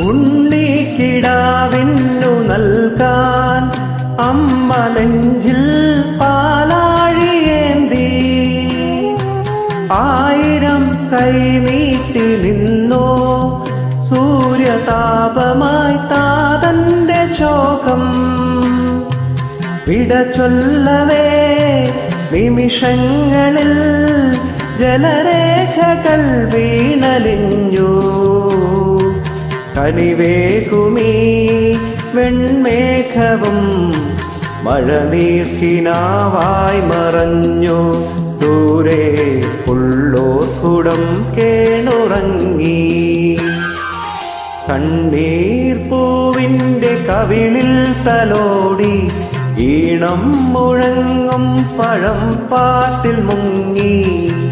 ഉണ്ണിക്കിടാവിന്നു നൽകാൻ അമ്മ നെഞ്ചിൽ പാലാഴിയേന്തി ആയിരം കൈ നീട്ടി നിന്നോ സൂര്യതാപമായി താതന്റെ ശോകം വിട ചൊല്ലവേ നിമിഷങ്ങളിൽ ജലരേഖകൾ വീണലിഞ്ഞു കനിവേകുമീ വെൺമേഘവും മഴനീർക്കിനാവായി മറഞ്ഞു ദൂരെ പുള്ളോർക്കുടം കേണുറങ്ങി കണ്ണീർ പൂവിന്റെ കവിളിൽ തലോടി ഈണം മുഴങ്ങും പഴം പാട്ടിൽ മുങ്ങി